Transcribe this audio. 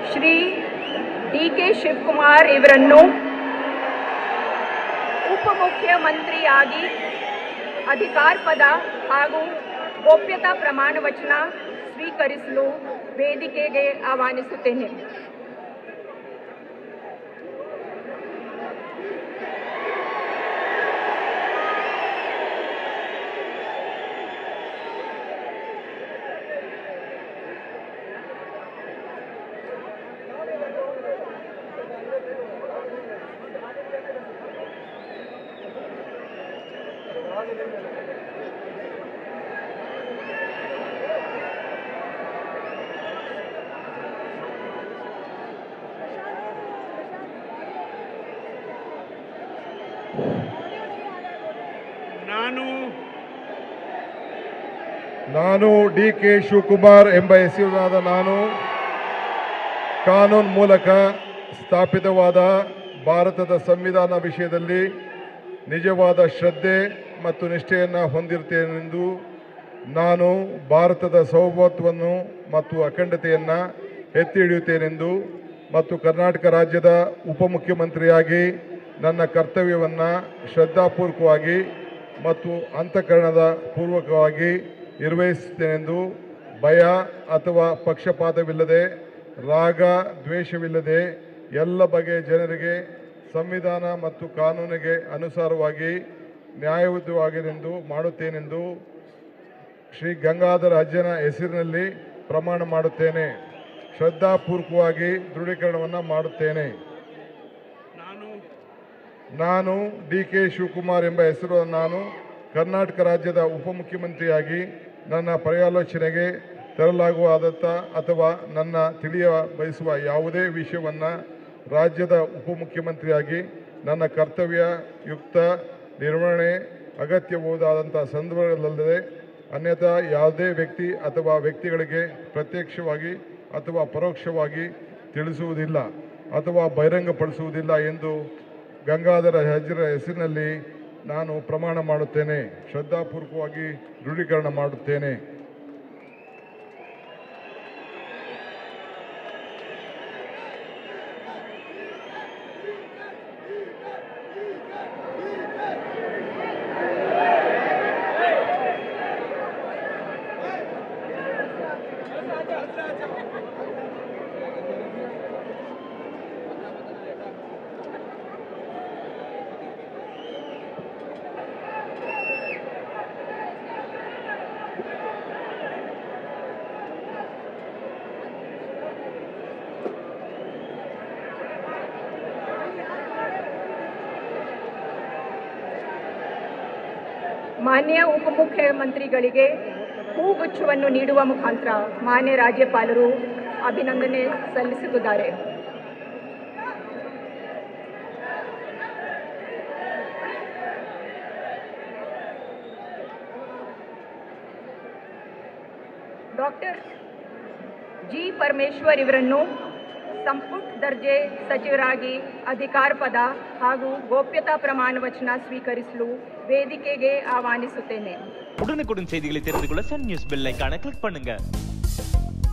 Shri D K Shivakumar ಇವರನ್ನು ಉಪಮುಖ್ಯಮಂತ್ರಿಯಾಗಿ ಅಧಿಕಾರ ಪದ ಹಾಗೂ ಗೋಪ್ಯತಾ ಪ್ರಮಾಣ ವಚನ ಸ್ವೀಕರಿಸಲು ವೇದಿಕೆಗೆ ಆಹ್ವಾನಿಸುತ್ತೇನೆ ನಾನು ನಾನು ಡಿ ಕೆ ಶಿವಕುಮಾರ್ ಎಂಬ ಹೆಸರಿನಾದ ನಾನು ಕಾನೂನು ಮೂಲಕ ಸ್ಥಾಪಿತವಾದ ಭಾರತದ ಸಂವಿಧಾನ ವಿಷಯದಲ್ಲಿ ನಿಜವಾದ ಶ್ರದ್ಧೆ ಮತ್ತು ನಿಷ್ಠೆಯನ್ನು ಹೊಂದಿರುತ್ತೇನೆಂದು ನಾನು ಭಾರತದ ಸೌಭತ್ವವನ್ನು ಮತ್ತು ಅಖಂಡತೆಯನ್ನು ಎತ್ತಿ ಹಿಡಿಯುತ್ತೇನೆಂದು ಮತ್ತು ಕರ್ನಾಟಕ ರಾಜ್ಯದ ಉಪಮುಖ್ಯಮಂತ್ರಿಯಾಗಿ ನನ್ನ ಕರ್ತವ್ಯವನ್ನು ಶ್ರದ್ಧಾಪೂರ್ವಕವಾಗಿ ಮತ್ತು ಅಂತಃಕರಣದ ಪೂರ್ವಕವಾಗಿ ನಿರ್ವಹಿಸುತ್ತೇನೆಂದು ಭಯ ಅಥವಾ ಪಕ್ಷಪಾತವಿಲ್ಲದೆ ರಾಗ ದ್ವೇಷವಿಲ್ಲದೆ ಎಲ್ಲ ಬಗೆಯ ಜನರಿಗೆ ಸಂವಿಧಾನ ಮತ್ತು ಕಾನೂನಿಗೆ ಅನುಸಾರವಾಗಿ ನ್ಯಾಯಯುತವಾಗಿರೆಂದು ಮಾಡುತ್ತೇನೆಂದು ಶ್ರೀ ಗಂಗಾಧರ ಅಜ್ಜನ ಹೆಸರಿನಲ್ಲಿ ಪ್ರಮಾಣ ಮಾಡುತ್ತೇನೆ ಶ್ರದ್ಧಾಪೂರ್ವಕವಾಗಿ ದೃಢೀಕರಣವನ್ನು ಮಾಡುತ್ತೇನೆ ನಾನು ನಾನು ಡಿ ಕೆ ಶಿವಕುಮಾರ್ ಎಂಬ ಹೆಸರು ನಾನು ಕರ್ನಾಟಕ ರಾಜ್ಯದ ಉಪಮುಖ್ಯಮಂತ್ರಿಯಾಗಿ ನನ್ನ ಪರ್ಯಾಲೋಚನೆಗೆ ತರಲಾಗುವಾದತ್ತ ಅಥವಾ ನನ್ನ ತಿಳಿಯ ಬಯಸುವ ಯಾವುದೇ ವಿಷಯವನ್ನು ರಾಜ್ಯದ ಉಪಮುಖ್ಯಮಂತ್ರಿಯಾಗಿ ನನ್ನ ಕರ್ತವ್ಯ ಯುಕ್ತ ನಿರ್ವಹಣೆ ಅಗತ್ಯಬಹುದಾದಂಥ ಸಂದರ್ಭಗಳಲ್ಲದೆ ಅನ್ಯಥಾ ಯಾವುದೇ ವ್ಯಕ್ತಿ ಅಥವಾ ವ್ಯಕ್ತಿಗಳಿಗೆ ಪ್ರತ್ಯಕ್ಷವಾಗಿ ಅಥವಾ ಪರೋಕ್ಷವಾಗಿ ತಿಳಿಸುವುದಿಲ್ಲ ಅಥವಾ ಬಹಿರಂಗಪಡಿಸುವುದಿಲ್ಲ ಎಂದು ಗಂಗಾಧರ ಹಜರ ಹೆಸರಿನಲ್ಲಿ ನಾನು ಪ್ರಮಾಣ ಮಾಡುತ್ತೇನೆ ಶ್ರದ್ಧಾಪೂರ್ವಕವಾಗಿ ದೃಢೀಕರಣ ಮಾಡುತ್ತೇನೆ ಮಾನ್ಯ ಉಪಮುಖ್ಯಮಂತ್ರಿಗಳಿಗೆ ಹೂಗುಚ್ಛವನ್ನು ನೀಡುವ ಮುಖಾಂತರ ಮಾನ್ಯ ರಾಜ್ಯಪಾಲರು ಅಭಿನಂದನೆ ಸಲ್ಲಿಸುತ್ತಿದ್ದಾರೆ ಡಾಕ್ಟರ್ ಜಿ ಪರಮೇಶ್ವರ್ ಇವರನ್ನು ಸಂಪುಟ ದರ್ಜೆ ಸಚಿವರಾಗಿ ಅಧಿಕಾರ ಪದ ಹಾಗೂ ಗೋಪ್ಯತಾ ಪ್ರಮಾಣ ವಚನ ಸ್ವೀಕರಿಸಲು ವೇದಿಕೆಗೆ ಆಹ್ವಾನಿಸುತ್ತೇನೆ உடனுக்குடன் செய்திகளை தெரிந்து கொள்ள சன் நியூஸ் பெல் ஐகானை கிளிக் பண்ணுங்க